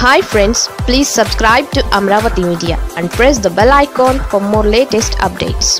hi friends please subscribe to Amaravati media and press the bell icon for more latest updates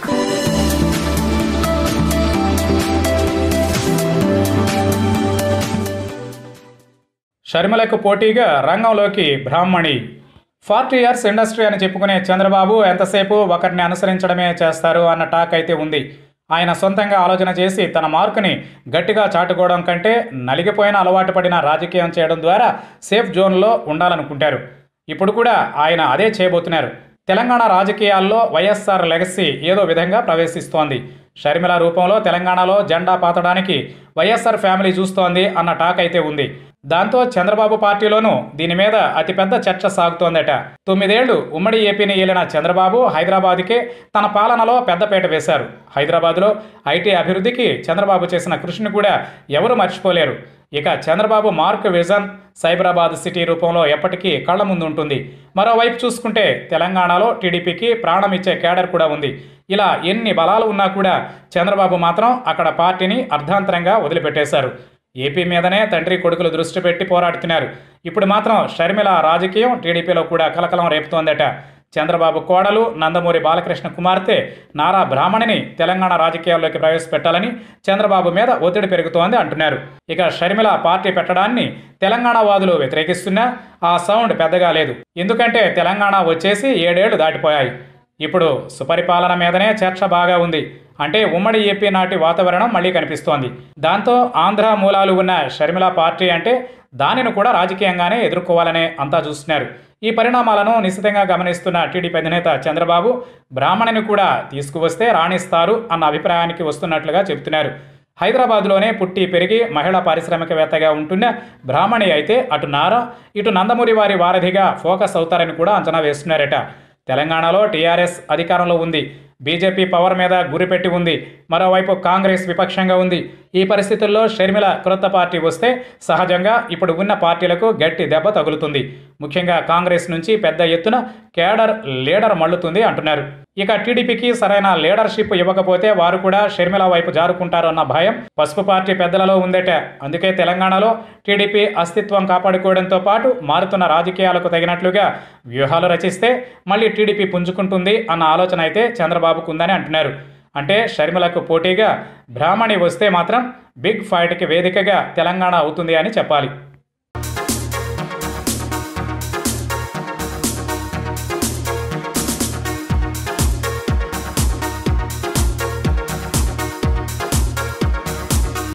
షర్మిలకు పోటీగా రంగంలోకి బ్రాహ్మణి forty years industry అని చెప్పుకునే చంద్రబాబు ఎంతసేపు ఒకరిని అనుసరించడమే చేస్తారు అన్న టాక్ అయితే ఉంది ఆయన సొంతంగా ఆలోచన చేసి తన మార్కుని గట్టిగా చాటుకోవడం కంటే నలిగిపోయిన అలవాటు పడిన రాజకీయం చేయడం ద్వారా సేఫ్ జోన్లో ఉండాలనుకుంటారు ఇప్పుడు కూడా ఆయన అదే చేయబోతున్నారు తెలంగాణ రాజకీయాల్లో వైఎస్ఆర్ లెగసీ ఏదో విధంగా ప్రవేశిస్తోంది షర్మిల రూపంలో తెలంగాణలో జెండా పాతడానికి వైఎస్ఆర్ ఫ్యామిలీ చూస్తోంది అన్న టాక్ అయితే ఉంది దాంతో చంద్రబాబు పార్టీలోనూ దీని మీద అతిపెద్ద చర్చ సాగుతోందట తొమ్మిదేళ్లు ఉమ్మడి ఏపీని ఏలిన చంద్రబాబు హైదరాబాద్కే తన పాలనలో పెద్దపేట వేశారు హైదరాబాద్లో ఐటీ అభివృద్ధికి చంద్రబాబు చేసిన కృషిని కూడా ఎవరు మర్చిపోలేరు ఇక Chandrababu mark vision Cyberabad city రూపంలో ఎప్పటికీ కళ్ల ముందు ఉంటుంది మరోవైపు చూసుకుంటే తెలంగాణలో టీడీపీకి ప్రాణం ఇచ్చే కేడర్ కూడా ఉంది ఇలా ఎన్ని బలాలు ఉన్నా కూడా చంద్రబాబు మాత్రం అక్కడ పార్టీని అర్ధాంతరంగా వదిలిపెట్టేశారు ఏపీ మీదనే తండ్రి కొడుకులు దృష్టి పెట్టి పోరాడుతున్నారు ఇప్పుడు మాత్రం షర్మిల రాజకీయం టీడీపీలో కూడా కలకలం రేపుతోందట చంద్రబాబు కోడలు నందమూరి బాలకృష్ణ కుమార్తె నారా బ్రాహ్మణిని తెలంగాణ రాజకీయాల్లోకి ప్రవేశపెట్టాలని చంద్రబాబు మీద ఒత్తిడి పెరుగుతోంది అంటున్నారు ఇక షర్మిల పార్టీ పెట్టడాన్ని తెలంగాణ వాదులు వ్యతిరేకిస్తున్నా ఆ సౌండ్ పెద్దగా లేదు ఎందుకంటే తెలంగాణ వచ్చేసి ఏడేళ్లు దాటిపోయాయి ఇప్పుడు సుపరిపాలన మీదనే చర్చ బాగా ఉంది అంటే ఉమ్మడి ఏపీ నాటి వాతావరణం మళ్ళీ కనిపిస్తోంది దాంతో ఆంధ్ర మూలాలు ఉన్న షర్మిల పార్టీ అంటే దానిని కూడా రాజకీయంగానే ఎదుర్కోవాలనే అంతా చూస్తున్నారు ఈ పరిణామాలను నిశ్చితంగా గమనిస్తున్న టీడీపీ అధినేత చంద్రబాబు బ్రాహ్మణిని కూడా తీసుకువస్తే రాణిస్తారు అన్న అభిప్రాయానికి వస్తున్నట్లుగా చెబుతున్నారు హైదరాబాద్లోనే పుట్టి పెరిగి మహిళా పారిశ్రామికవేత్తగా ఉంటున్న బ్రాహ్మణి అయితే అటు నారా ఇటు నందమూరి వారి వారధిగా ఫోకస్ అవుతారని కూడా అంచనా వేస్తున్నారట తెలంగాణలో టీఆర్ఎస్ అధికారంలో ఉంది బీజేపీ పవర్ మీద గురిపెట్టి ఉంది మరోవైపు కాంగ్రెస్ విపక్షంగా ఉంది ఈ పరిస్థితుల్లో షర్మిల క్రొత్త పార్టీ వస్తే సహజంగా ఇప్పుడు ఉన్న పార్టీలకు గట్టి దెబ్బ తగులుతుంది ముఖ్యంగా కాంగ్రెస్ నుంచి పెద్ద ఎత్తున కేడర్ లీడర్ మళ్ళుతుంది అంటున్నారు ఇక టీడీపీకి సరైన లీడర్షిప్ ఇవ్వకపోతే వారు కూడా షర్మిల వైపు జారుకుంటారు అన్న భయం పసుపు పార్టీ పెద్దలలో ఉందట అందుకే తెలంగాణలో టీడీపీ అస్తిత్వం కాపాడుకోవడంతో పాటు మారుతున్న రాజకీయాలకు తగినట్లుగా వ్యూహాలు రచిస్తే మళ్ళీ టీడీపీ పుంజుకుంటుంది అన్న ఆలోచన అయితే చంద్రబాబుకు ఉందని అంటున్నారు అంటే షర్మిలకు పోటీగా బ్రాహ్మణి వస్తే మాత్రం బిగ్ ఫైట్కి వేదికగా తెలంగాణ అవుతుంది అని చెప్పాలి